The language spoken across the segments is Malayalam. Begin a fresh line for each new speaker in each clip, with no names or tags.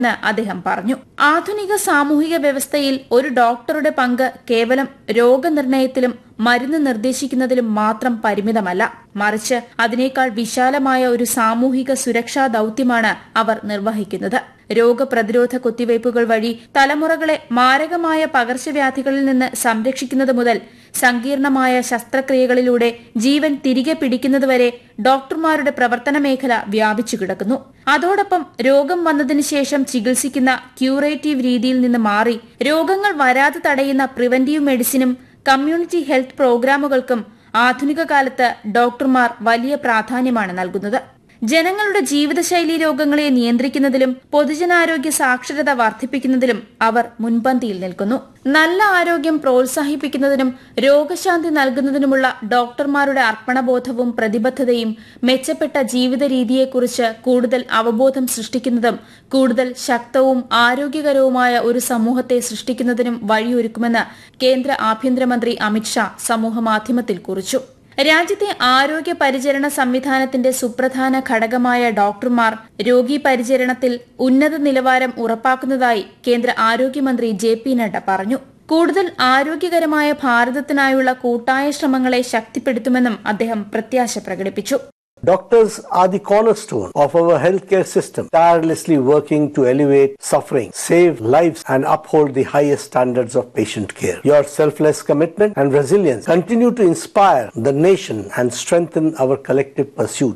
എന്ന് അദ്ദേഹം പറഞ്ഞു ആധുനിക സാമൂഹിക വ്യവസ്ഥയിൽ ഒരു ഡോക്ടറുടെ പങ്ക് കേവലം രോഗനിർണയത്തിലും മരുന്ന് നിർദ്ദേശിക്കുന്നതിലും മാത്രം പരിമിതമല്ല മറിച്ച് അതിനേക്കാൾ വിശാലമായ ഒരു സാമൂഹിക സുരക്ഷാ ദൌത്യമാണ് അവർ നിർവഹിക്കുന്നത് രോഗപ്രതിരോധ കുത്തിവയ്പ്പുകൾ വഴി തലമുറകളെ മാരകമായ പകർച്ചവ്യാധികളിൽ നിന്ന് സംരക്ഷിക്കുന്നത് മുതൽ സങ്കീർണമായ ശസ്ത്രക്രിയകളിലൂടെ ജീവൻ തിരികെ പിടിക്കുന്നതുവരെ ഡോക്ടർമാരുടെ പ്രവർത്തന മേഖല വ്യാപിച്ചു കിടക്കുന്നു അതോടൊപ്പം രോഗം വന്നതിന് ശേഷം ചികിത്സിക്കുന്ന ക്യൂറേറ്റീവ് രീതിയിൽ നിന്ന് മാറി രോഗങ്ങൾ വരാതെ തടയുന്ന പ്രിവന്റീവ് മെഡിസിനും കമ്മ്യൂണിറ്റി ഹെൽത്ത് പ്രോഗ്രാമുകൾക്കും ആധുനിക കാലത്ത് ഡോക്ടർമാർ വലിയ പ്രാധാന്യമാണ് നൽകുന്നത് ജനങ്ങളുടെ ജീവിതശൈലി രോഗങ്ങളെ നിയന്ത്രിക്കുന്നതിലും പൊതുജനാരോഗ്യ സാക്ഷരത വർദ്ധിപ്പിക്കുന്നതിലും അവർ മുൻപന്തിയിൽ നിൽക്കുന്നു നല്ല ആരോഗ്യം പ്രോത്സാഹിപ്പിക്കുന്നതിനും രോഗശാന്തി നൽകുന്നതിനുമുള്ള ഡോക്ടർമാരുടെ അർപ്പണബോധവും പ്രതിബദ്ധതയും മെച്ചപ്പെട്ട ജീവിത രീതിയെക്കുറിച്ച് കൂടുതൽ അവബോധം സൃഷ്ടിക്കുന്നതും കൂടുതൽ ശക്തവും ആരോഗ്യകരവുമായ ഒരു സമൂഹത്തെ സൃഷ്ടിക്കുന്നതിനും വഴിയൊരുക്കുമെന്ന് കേന്ദ്ര ആഭ്യന്തരമന്ത്രി അമിത്ഷാ സമൂഹമാധ്യമത്തിൽ കുറിച്ചു രാജ്യത്തെ ആരോഗ്യ പരിചരണ സംവിധാനത്തിന്റെ സുപ്രധാന ഘടകമായ ഡോക്ടർമാർ രോഗി പരിചരണത്തിൽ ഉന്നത നിലവാരം ഉറപ്പാക്കുന്നതായി കേന്ദ്ര ആരോഗ്യമന്ത്രി ജെ പി നഡ്ഡ പറഞ്ഞു കൂടുതൽ ആരോഗ്യകരമായ ഭാരതത്തിനായുള്ള കൂട്ടായ ശ്രമങ്ങളെ ശക്തിപ്പെടുത്തുമെന്നും അദ്ദേഹം പ്രത്യാശ പ്രകടിപ്പിച്ചു
Doctors are the cornerstone of our healthcare system, tirelessly working to elevate suffering, save lives, and uphold the highest standards of patient care. Your selfless commitment and resilience continue to inspire the nation and strengthen our collective pursuit.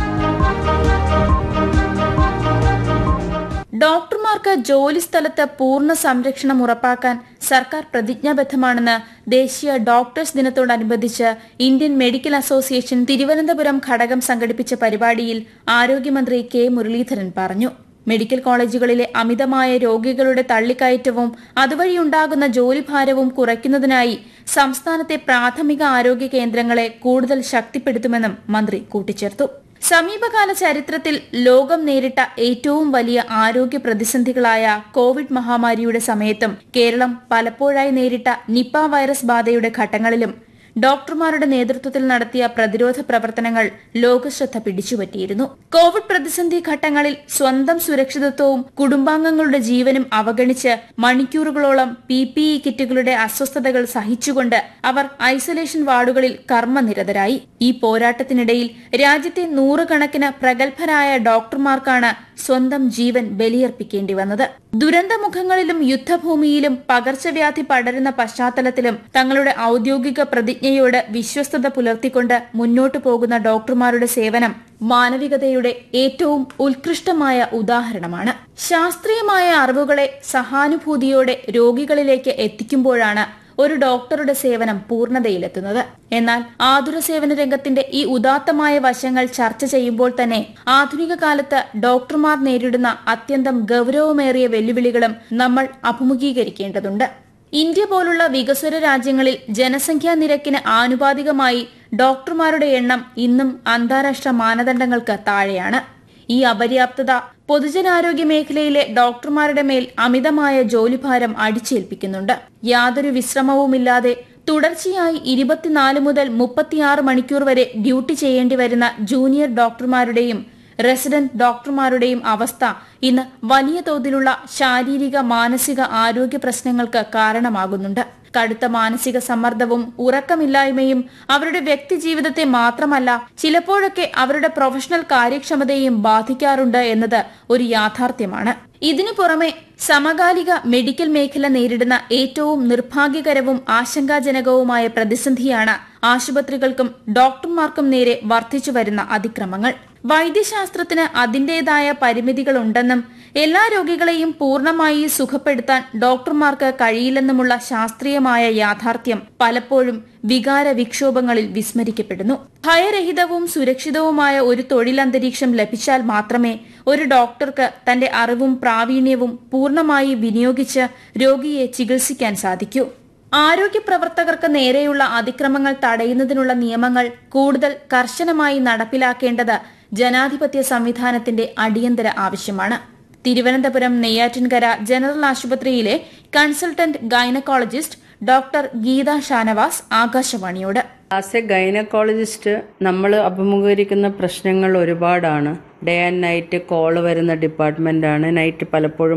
ഡോക്ടർമാർക്ക് ജോലിസ്ഥലത്ത് പൂർണ്ണ സംരക്ഷണം ഉറപ്പാക്കാൻ സർക്കാർ പ്രതിജ്ഞാബദ്ധമാണെന്ന് ദേശീയ ഡോക്ടേഴ്സ് ദിനത്തോടനുബന്ധിച്ച് ഇന്ത്യൻ മെഡിക്കൽ അസോസിയേഷൻ തിരുവനന്തപുരം ഘടകം സംഘടിപ്പിച്ച പരിപാടിയിൽ ആരോഗ്യമന്ത്രി കെ മുരളീധരൻ പറഞ്ഞു മെഡിക്കൽ കോളേജുകളിലെ അമിതമായ രോഗികളുടെ തള്ളിക്കയറ്റവും അതുവഴിയുണ്ടാകുന്ന ജോലിഭാരവും കുറയ്ക്കുന്നതിനായി സംസ്ഥാനത്തെ പ്രാഥമിക ആരോഗ്യ കേന്ദ്രങ്ങളെ കൂടുതൽ ശക്തിപ്പെടുത്തുമെന്നും മന്ത്രി കൂട്ടിച്ചേർത്തു സമീപകാല ചരിത്രത്തിൽ ലോകം നേരിട്ട ഏറ്റവും വലിയ ആരോഗ്യ പ്രതിസന്ധികളായ കോവിഡ് മഹാമാരിയുടെ സമയത്തും കേരളം പലപ്പോഴായി നേരിട്ട നിപ്പ വൈറസ് ബാധയുടെ ഘട്ടങ്ങളിലും ഡോക്ടർമാരുടെ നേതൃത്വത്തിൽ നടത്തിയ പ്രതിരോധ പ്രവർത്തനങ്ങൾ ലോകശ്രദ്ധ പിടിച്ചുപറ്റിയിരുന്നു കോവിഡ് പ്രതിസന്ധി ഘട്ടങ്ങളിൽ സ്വന്തം സുരക്ഷിതത്വവും കുടുംബാംഗങ്ങളുടെ ജീവനും അവഗണിച്ച് മണിക്കൂറുകളോളം പി പി ഇ കിറ്റുകളുടെ അസ്വസ്ഥതകൾ സഹിച്ചുകൊണ്ട് അവർ ഐസൊലേഷൻ വാർഡുകളിൽ കർമ്മനിരതരായി ഈ പോരാട്ടത്തിനിടയിൽ രാജ്യത്തെ നൂറുകണക്കിന് പ്രഗത്ഭരായ ഡോക്ടർമാർക്കാണ് സ്വന്തം ജീവൻ ബലിയർപ്പിക്കേണ്ടി വന്നത് ദുരന്തമുഖങ്ങളിലും യുദ്ധഭൂമിയിലും പകർച്ചവ്യാധി പടരുന്ന പശ്ചാത്തലത്തിലും തങ്ങളുടെ ഔദ്യോഗിക പ്രതിജ്ഞയോട് വിശ്വസ്തത പുലർത്തിക്കൊണ്ട് മുന്നോട്ടു പോകുന്ന ഡോക്ടർമാരുടെ സേവനം മാനവികതയുടെ ഏറ്റവും ഉത്കൃഷ്ടമായ ഉദാഹരണമാണ് ശാസ്ത്രീയമായ അറിവുകളെ സഹാനുഭൂതിയോടെ രോഗികളിലേക്ക് എത്തിക്കുമ്പോഴാണ് ഒരു ഡോക്ടറുടെ സേവനം പൂർണ്ണതയിലെത്തുന്നത് എന്നാൽ ആതുര സേവന രംഗത്തിന്റെ ഈ ഉദാത്തമായ വശങ്ങൾ ചർച്ച ചെയ്യുമ്പോൾ തന്നെ ആധുനിക കാലത്ത് ഡോക്ടർമാർ നേരിടുന്ന അത്യന്തം ഗൌരവമേറിയ വെല്ലുവിളികളും നമ്മൾ അഭിമുഖീകരിക്കേണ്ടതുണ്ട് ഇന്ത്യ പോലുള്ള വികസ്വര രാജ്യങ്ങളിൽ ജനസംഖ്യാ നിരക്കിന് ആനുപാതികമായി ഡോക്ടർമാരുടെ എണ്ണം ഇന്നും അന്താരാഷ്ട്ര മാനദണ്ഡങ്ങൾക്ക് താഴെയാണ് ഈ അപര്യാപ്തത പൊതുജനാരോഗ്യ മേഖലയിലെ ഡോക്ടർമാരുടെ മേൽ അമിതമായ ജോലിഭാരം അടിച്ചേൽപ്പിക്കുന്നുണ്ട് യാതൊരു വിശ്രമവുമില്ലാതെ തുടർച്ചയായി ഇരുപത്തിനാല് മുതൽ മുപ്പത്തിയാറ് മണിക്കൂർ വരെ ഡ്യൂട്ടി ചെയ്യേണ്ടി വരുന്ന ജൂനിയർ ഡോക്ടർമാരുടെയും റെസിഡന്റ് ഡോക്ടർമാരുടെയും അവസ്ഥ ഇന്ന് വലിയ തോതിലുള്ള ശാരീരിക മാനസിക ആരോഗ്യ പ്രശ്നങ്ങൾക്ക് കാരണമാകുന്നുണ്ട് കടുത്ത മാനസിക സമ്മർദ്ദവും ഉറക്കമില്ലായ്മയും അവരുടെ വ്യക്തി ജീവിതത്തെ മാത്രമല്ല ചിലപ്പോഴൊക്കെ അവരുടെ പ്രൊഫഷണൽ കാര്യക്ഷമതയെയും ബാധിക്കാറുണ്ട് എന്നത് ഒരു യാഥാർത്ഥ്യമാണ് ഇതിനു പുറമെ സമകാലിക മെഡിക്കൽ മേഖല നേരിടുന്ന ഏറ്റവും നിർഭാഗ്യകരവും ആശങ്കാജനകവുമായ പ്രതിസന്ധിയാണ് ആശുപത്രികൾക്കും ഡോക്ടർമാർക്കും നേരെ വർദ്ധിച്ചു വരുന്ന അതിക്രമങ്ങൾ വൈദ്യശാസ്ത്രത്തിന് അതിന്റേതായ പരിമിതികളുണ്ടെന്നും എല്ലാ രോഗികളെയും പൂർണ്ണമായി സുഖപ്പെടുത്താൻ ഡോക്ടർമാർക്ക് കഴിയില്ലെന്നുമുള്ള ശാസ്ത്രീയമായ യാഥാർത്ഥ്യം പലപ്പോഴും വികാര വിക്ഷോഭങ്ങളിൽ വിസ്മരിക്കപ്പെടുന്നു ഭയരഹിതവും സുരക്ഷിതവുമായ ഒരു തൊഴിലന്തരീക്ഷം ലഭിച്ചാൽ മാത്രമേ ഒരു ഡോക്ടർക്ക് തന്റെ അറിവും പ്രാവീണ്യവും പൂർണ്ണമായി വിനിയോഗിച്ച് രോഗിയെ ചികിത്സിക്കാൻ സാധിക്കൂ ആരോഗ്യ പ്രവർത്തകർക്ക് നേരെയുള്ള അതിക്രമങ്ങൾ തടയുന്നതിനുള്ള നിയമങ്ങൾ കൂടുതൽ കർശനമായി നടപ്പിലാക്കേണ്ടത് ജനാധിപത്യ സംവിധാനത്തിന്റെ അടിയന്തര ആവശ്യമാണ് തിരുവനന്തപുരം നെയ്യാറ്റിൻകര ജനറൽ ആശുപത്രിയിലെ consultant gynaecologist doctor Geetha Shanavas ആകാശവാണിയോട്
ആസ് എ ഗൈനക്കോളജിസ്റ്റ് നമ്മൾ അഭിമുഖീകരിക്കുന്ന പ്രശ്നങ്ങൾ ഒരുപാടാണ് ഡേ ആൻഡ് നൈറ്റ് കോള് വരുന്ന ഡിപ്പാർട്ട്മെന്റാണ് നൈറ്റ് പലപ്പോഴും